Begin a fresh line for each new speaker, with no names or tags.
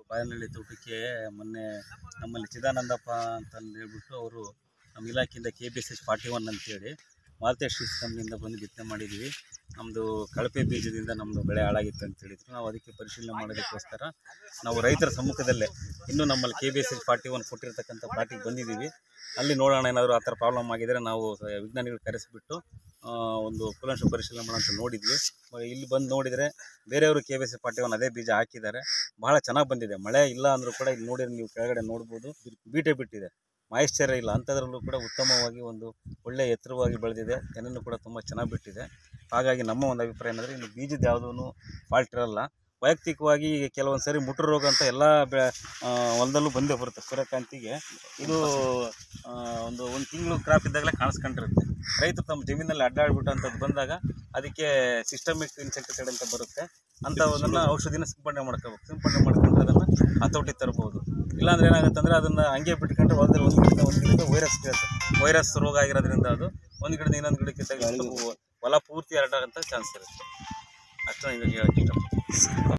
ಬಾಯನಹಳ್ಳಿ ತೋಟಕ್ಕೆ ಮೊನ್ನೆ ನಮ್ಮಲ್ಲಿ ಚಿದಾನಂದಪ್ಪ ಅಂತಂದು ಹೇಳ್ಬಿಟ್ಟು ಅವರು ನಮ್ಮ ಇಲಾಖೆಯಿಂದ K B S S forty one ಅಂತೇಳಿ ಮಾಲ್ತೇಶ್ ಶೀಟ್ಸ್ ಕಂಪ್ನಿಯಿಂದ ಬಂದು ಬಿತ್ತನೆ ಮಾಡಿದ್ವಿ ನಮ್ಮದು ಕಳಪೆ ಬೀಜದಿಂದ ನಮ್ಮದು ಬೆಳೆ ಹಾಳಾಗಿತ್ತು ಅಂತ ಹೇಳಿದ್ರು ನಾವು ಅದಕ್ಕೆ ಪರಿಶೀಲನೆ ಮಾಡೋದಕ್ಕೋಸ್ಕರ ನಾವು ರೈತರ ಸಮ್ಮುಖದಲ್ಲೇ ಇನ್ನೂ ನಮ್ಮಲ್ಲಿ K B S S forty one ಕೊಟ್ಟಿರ್ತಕ್ಕಂಥ ಪಾರ್ಟಿಗೆ ಬಂದಿದ್ದೀವಿ ಅಲ್ಲಿ ನೋಡೋಣ ಏನಾದರೂ ಆ ಥರ ಪ್ರಾಬ್ಲಮ್ ಆಗಿದರೆ ನಾವು ಸ- ವಿಜ್ಞಾನಿಗಳು ಕರೆಸಿಬಿಟ್ಟು ಆ, ಒಂದು ಕೂಲಂಶ ಪರಿಶೀಲನೆ ಮಾಡೋಂತ ನೋಡಿದ್ವಿ ಮ- ಇಲ್ಲಿ ಬಂದು ನೋಡಿದರೆ ಬೇರೆಯವರು K B S forty one ಅದೇ ಬೀಜ ಹಾಕಿದ್ದಾರೆ ಭಾಳ ಚೆನ್ನಾಗಿ ಬಂದಿದೆ ಮಳೆ ಇಲ್ಲ ಅಂದರೂ ಕೂಡ ಇಲ್ಲಿ ನೋಡಿದ್ರೆ ನೀವು ಕೆಳಗಡೆ ನೋಡ್ಬೋದು ಬೀಟೆ ಬಿಟ್ಟಿದೆ ಮಾಯಿಶ್ಚರ್ ಇಲ್ಲ ಅಂಥದ್ರಲ್ಲೂ ಕೂಡ ಉತ್ತಮವಾಗಿ ಒಂದು ಒಳ್ಳೆ ಎತ್ತರವಾಗಿ ಬೆಳೆದಿದೆ ತೆನೆನೂ ಕೂಡ ತುಂಬ ಚೆನ್ನಾಗಿ ಬಿಟ್ಟಿದೆ ಹಾಗಾಗಿ ನಮ್ಮ ಒಂದು ಅಭಿಪ್ರಾಯ ಏನಂದರೆ ಇನ್ನು ಬೀಜದ ಯಾವುದೂ ಫಾಲ್ಟ್ ಇರಲ್ಲ ವೈಯಕ್ತಿಕವಾಗಿ ಕೆಲವೊಂದು ಸರಿ ಮುಟ್ರು ರೋಗ ಅಂತ ಎಲ್ಲ ಬೆ ಆ, ಹೊಲದಲ್ಲೂ ಬಂದೇ ಬರುತ್ತೆ ಸೂರ್ಯಕಾಂತಿಗೆ ಇದು ಆ, ಒಂದು ಒಂದು ತಿಂಗಳು ಕ್ರಾಪ್ ಇದ್ದಾಗಲೇ ಕಾಣಿಸ್ಕೊಂಡಿರುತ್ತೆ ರೈತರು ತಮ್ಮ ಜಮೀನಲ್ಲಿ ಅಡ್ಡಾಡ್ಬಿಟ್ಟು ಅಂಥದ್ದು ಬಂದಾಗ ಅದಕ್ಕೆ ಸಿಸ್ಟಮಿಕ್ ಇನ್ಸೆಕ್ಟಿಸೈಡ್ ಅಂತ ಬರುತ್ತೆ ಅಂಥವನ್ನ ಔಷಧಿನ ಸಿಂಪಡಣೆ ಮಾಡ್ಕೋಬೇಕು ಸಿಂಪಡಣೆ ಮಾಡ್ಕೊಂಡ್ರೆ ಅದನ್ನು ಹತೋಟಿ ತರ್ಬೋದು ಇಲ್ಲಾಂದ್ರೆ ಏನಾಗುತ್ತೆ ಅಂದರೆ ಅದನ್ನು ಹಂಗೆ ಬಿಟ್ಕೊಂಡ್ರೆ ಹೊಲದಲ್ಲಿ ಒಂದು ಗಿಡದಿಂದ ಒಂದು ಗಿಡಕ್ಕೆ ವೈರಸ್ ವೈರಸ್ ರೋಗ ಆಗಿರೋದ್ರಿಂದ ಅದು ಒಂದು ಗಿಡದಿಂದ ಇನ್ನೊಂದು ಗಿಡಕ್ಕೆ ತೆಗೆದು ಹೊಲ ಪೂರ್ತಿ ಹರಡೋಂಥ ಚಾನ್ಸ್ ಇರುತ್ತೆ ಅಷ್ಟು ನಿಮಗೆ ಹೇಳಕ್ಕೆ ಇಷ್ಟಪಡ್ತೀನಿ